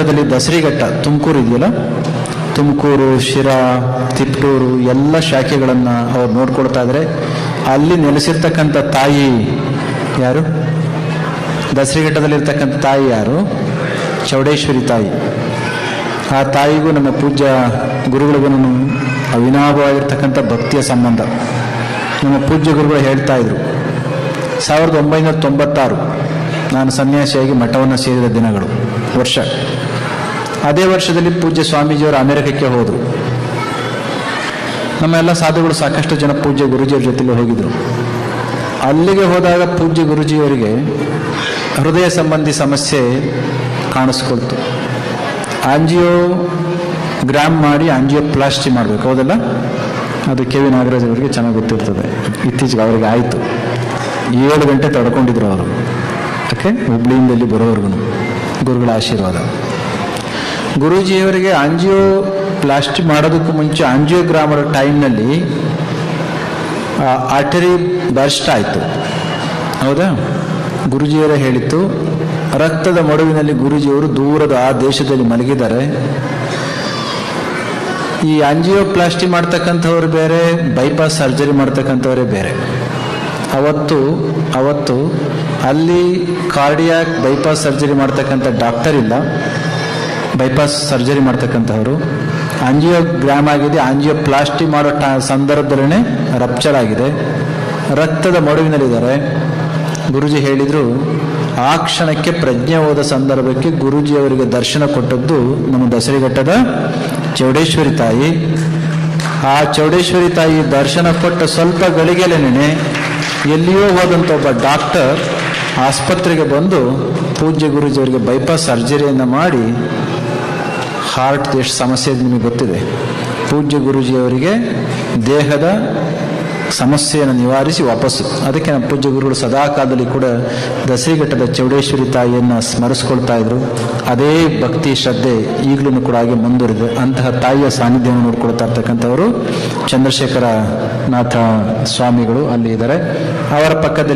ಘಟ್ಟದಲ್ಲಿ ದಸರಿಘಟ್ಟ ತುಮಕೂರು ಇದೆಯಲ್ಲ ತುಮಕೂರು ಶಿರಾ ತಿಪ್ಟೂರು ಎಲ್ಲ ಶಾಖೆಗಳನ್ನು ಅವ್ರು ನೋಡ್ಕೊಳ್ತಾ ಇದ್ದಾರೆ ಅಲ್ಲಿ ನೆಲೆಸಿರ್ತಕ್ಕಂಥ ತಾಯಿ ಯಾರು ದಸರಿಘಟ್ಟದಲ್ಲಿರ್ತಕ್ಕಂಥ ತಾಯಿ ಯಾರು ಚೌಡೇಶ್ವರಿ ತಾಯಿ ಆ ತಾಯಿಗೂ ನಮ್ಮ ಪೂಜ್ಯ ಗುರುಗಳಿಗೂ ಅವಿನಾಭವಾಗಿರ್ತಕ್ಕಂಥ ಭಕ್ತಿಯ ಸಂಬಂಧ ನಮ್ಮ ಪೂಜ್ಯ ಗುರುಗಳು ಹೇಳ್ತಾ ಇದ್ರು ಸಾವಿರದ ಒಂಬೈನೂರ ತೊಂಬತ್ತಾರು ನಾನು ಸನ್ಯಾಸಿಯಾಗಿ ಮಠವನ್ನು ಸೇರಿದ ದಿನಗಳು ವರ್ಷ ಅದೇ ವರ್ಷದಲ್ಲಿ ಪೂಜ್ಯ ಸ್ವಾಮೀಜಿಯವರು ಅಮೆರಿಕಕ್ಕೆ ಹೋದರು ನಮ್ಮ ಎಲ್ಲ ಸಾಧುಗಳು ಸಾಕಷ್ಟು ಜನ ಪೂಜ್ಯ ಗುರುಜಿಯವ್ರ ಜೊತೆಲಿ ಹೋಗಿದ್ರು ಅಲ್ಲಿಗೆ ಹೋದಾಗ ಪೂಜ್ಯ ಗುರುಜಿಯವರಿಗೆ ಹೃದಯ ಸಂಬಂಧಿ ಸಮಸ್ಯೆ ಕಾಣಿಸ್ಕೊಳ್ತು ಆಂಜಿಯೋ ಗ್ರಾಮ್ ಮಾಡಿ ಆಂಜಿಯೋ ಪ್ಲಾಸ್ಟಿ ಮಾಡಬೇಕು ಹೌದಲ್ಲ ಅದು ಕೆ ವಿ ನಾಗರಾಜ್ ಅವರಿಗೆ ಚೆನ್ನಾಗಿ ಗೊತ್ತಿರ್ತದೆ ಇತ್ತೀಚೆಗೆ ಅವರಿಗೆ ಆಯಿತು ಏಳು ಗಂಟೆ ತಡ್ಕೊಂಡಿದ್ರು ಅವರು ಓಕೆ ಹುಬ್ಳಿಯಿಂದ ಇಲ್ಲಿ ಬರೋವರೆಗೂ ಗುರುಗಳ ಆಶೀರ್ವಾದ ಗುರೂಜಿಯವರಿಗೆ ಆಂಜಿಯೋ ಪ್ಲಾಸ್ಟಿ ಮಾಡೋದಕ್ಕೂ ಮುಂಚೆ ಆಂಜಿಯೋಗ್ರಾಮ್ ಮಾಡೋ ಟೈಮ್ನಲ್ಲಿ ಆರ್ಟರಿ ಬರ್ಸ್ಟ್ ಆಯಿತು ಹೌದಾ ಗುರುಜಿಯವರೇ ಹೇಳಿತ್ತು ರಕ್ತದ ಮಡುವಿನಲ್ಲಿ ಗುರುಜಿಯವರು ದೂರದ ಆ ದೇಶದಲ್ಲಿ ಮಲಗಿದ್ದಾರೆ ಈ ಆಂಜಿಯೋಪ್ಲಾಸ್ಟಿ ಮಾಡ್ತಕ್ಕಂಥವ್ರು ಬೇರೆ ಬೈಪಾಸ್ ಸರ್ಜರಿ ಮಾಡ್ತಕ್ಕಂಥವರೇ ಬೇರೆ ಅವತ್ತು ಅವತ್ತು ಅಲ್ಲಿ ಕಾರ್ಡಿಯಾಕ್ ಬೈಪಾಸ್ ಸರ್ಜರಿ ಮಾಡ್ತಕ್ಕಂಥ ಡಾಕ್ಟರ್ ಇಲ್ಲ ಬೈಪಾಸ್ ಸರ್ಜರಿ ಮಾಡ್ತಕ್ಕಂಥವ್ರು ಆಂಜಿಯೋಗ್ರಾಮ್ ಆಗಿದೆ ಆಂಜಿಯೋಪ್ಲಾಸ್ಟಿ ಮಾಡೋ ಟ ಸಂದರ್ಭದಲ್ಲೇ ರಪ್ಚರ್ ಆಗಿದೆ ರಕ್ತದ ಮಡುವಿನಲ್ಲಿದ್ದಾರೆ ಗುರುಜಿ ಹೇಳಿದರು ಆ ಕ್ಷಣಕ್ಕೆ ಪ್ರಜ್ಞೆ ಹೋದ ಸಂದರ್ಭಕ್ಕೆ ಗುರುಜಿ ಅವರಿಗೆ ದರ್ಶನ ಕೊಟ್ಟದ್ದು ನಮ್ಮ ದಸರಿಘಟ್ಟದ ಚೌಡೇಶ್ವರಿ ತಾಯಿ ಆ ಚೌಡೇಶ್ವರಿ ತಾಯಿ ದರ್ಶನ ಕೊಟ್ಟ ಸ್ವಲ್ಪ ಗಳಿಗೆಲೇನೆ ಎಲ್ಲಿಯೋ ಹೋದಂಥ ಒಬ್ಬ ಡಾಕ್ಟರ್ ಆಸ್ಪತ್ರೆಗೆ ಬಂದು ಪೂಜ್ಯ ಗುರೂಜಿಯವರಿಗೆ ಬೈಪಾಸ್ ಸರ್ಜರಿಯನ್ನು ಮಾಡಿ ಹಾರ್ಟ್ ಎಷ್ಟು ಸಮಸ್ಯೆ ಇದೆ ನಿಮಗೆ ಗೊತ್ತಿದೆ ಪೂಜ್ಯ ಗುರೂಜಿಯವರಿಗೆ ದೇಹದ ಸಮಸ್ಯೆಯನ್ನು ನಿವಾರಿಸಿ ವಾಪಸ್ಸು ಅದಕ್ಕೆ ನಮ್ಮ ಪೂಜ್ಯ ಗುರುಗಳು ಸದಾ ಕಾಲದಲ್ಲಿ ಕೂಡ ದಸರಿಘಟ್ಟದ ಚೌಡೇಶ್ವರಿ ತಾಯಿಯನ್ನು ಸ್ಮರಿಸ್ಕೊಳ್ತಾ ಇದ್ರು ಅದೇ ಭಕ್ತಿ ಶ್ರದ್ಧೆ ಈಗಲೂ ಕೂಡ ಹಾಗೆ ಮುಂದುವರಿದೆ ಅಂತಹ ತಾಯಿಯ ಸಾನ್ನಿಧ್ಯವನ್ನು ನೋಡ್ಕೊಳ್ತಾ ಇರ್ತಕ್ಕಂಥವರು ಚಂದ್ರಶೇಖರ ನಾಥ ಸ್ವಾಮಿಗಳು ಅಲ್ಲಿ ಇದ್ದಾರೆ ಅವರ ಪಕ್ಕದಲ್ಲಿ